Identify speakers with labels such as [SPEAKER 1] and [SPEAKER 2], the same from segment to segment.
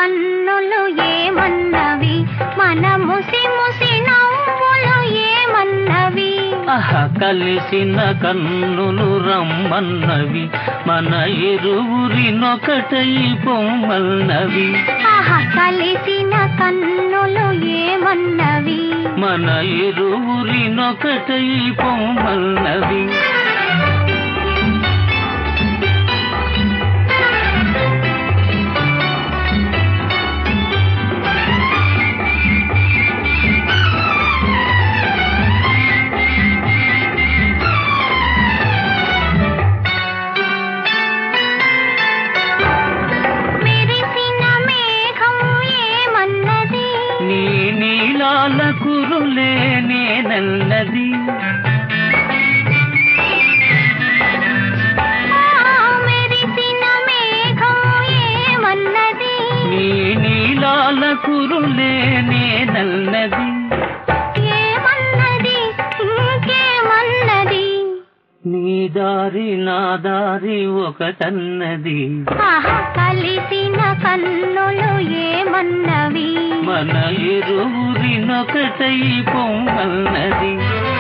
[SPEAKER 1] కన్నులు ఏమన్నవి మన ముసి ముసి నవ్వులు ఏమన్నవి
[SPEAKER 2] అహ కలిసిన కన్నులు రమ్మన్నవి మన ఇరువురినొకటై పొమ్మన్నవి
[SPEAKER 1] ఆహా కలిసిన కన్నులు ఏమన్నవి
[SPEAKER 2] మన ఇరువురినొకటై పొమ్మన్నవి
[SPEAKER 1] మెరిసిన మేఘం ఏమన్నది
[SPEAKER 2] నీ నీలాల కురులే నేనన్నది
[SPEAKER 1] ఆ, మెరిసిన మేఘం ఏమన్నది
[SPEAKER 2] నీ నీలాల కురులే నేనన్నది
[SPEAKER 1] ఏమన్నది ఇంకేమన్నది
[SPEAKER 2] నీ దారి నా దారి ఒకటన్నది
[SPEAKER 1] ఆహా కలిసిన కన్నులు ఏమన్నవి
[SPEAKER 2] మన ఇరువురినొకటై పొమ్మన్నది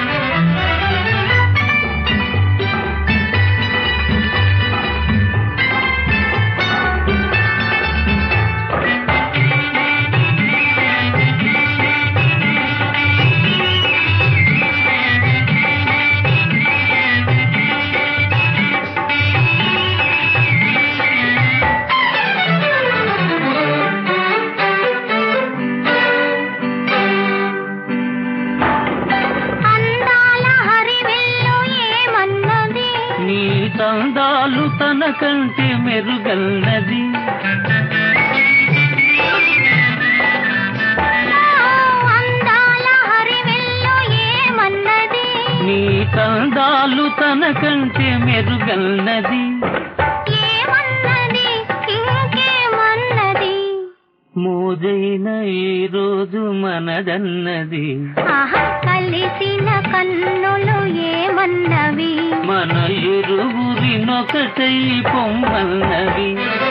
[SPEAKER 1] అందాల హరివిల్లు ఏమన్నది
[SPEAKER 2] నీ తందాలు తన కంటి మెరుగన్నది
[SPEAKER 1] ఆ, అందాల హరివిల్లు ఏమన్నది
[SPEAKER 2] నీ తందాలు తన కంటి మెరుగన్నది
[SPEAKER 1] ఏమన్నది ఇంకేమన్నది
[SPEAKER 2] మోజైన ఈ రోజు మనదన్నది
[SPEAKER 1] ఆహా కలిసిన కన్నులు ఏమన్నవి
[SPEAKER 2] మన ఇరువురినొకటై పొమ్మన్నవి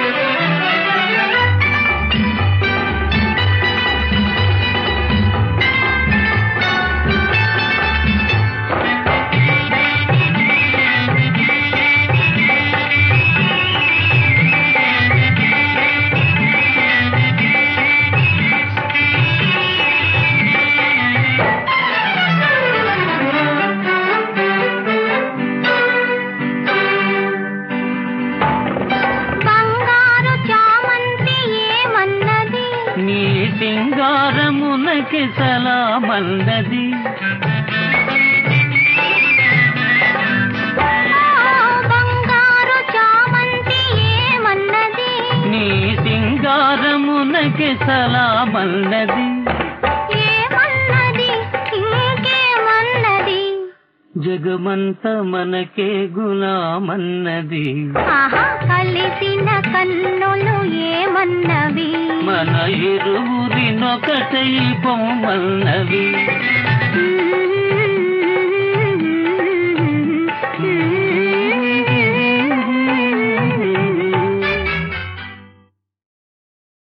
[SPEAKER 1] బంగారు చామంతి ఏమన్నది
[SPEAKER 2] నీ సింగారమునకి సలామన్నది
[SPEAKER 1] ఆ, బంగారు చామంతి ఏమన్నది
[SPEAKER 2] నీ సింగారమునకి సలామన్నది
[SPEAKER 1] ఏమన్నది ఇంకేమన్నది
[SPEAKER 2] జగమంత మనకే గులామన్నది
[SPEAKER 1] ఆహా కలిసిన కన్నులు ఏమన్నవి
[SPEAKER 2] మన ఇరువురినొకటై పొమ్మన్నవి
[SPEAKER 1] మ్మ్.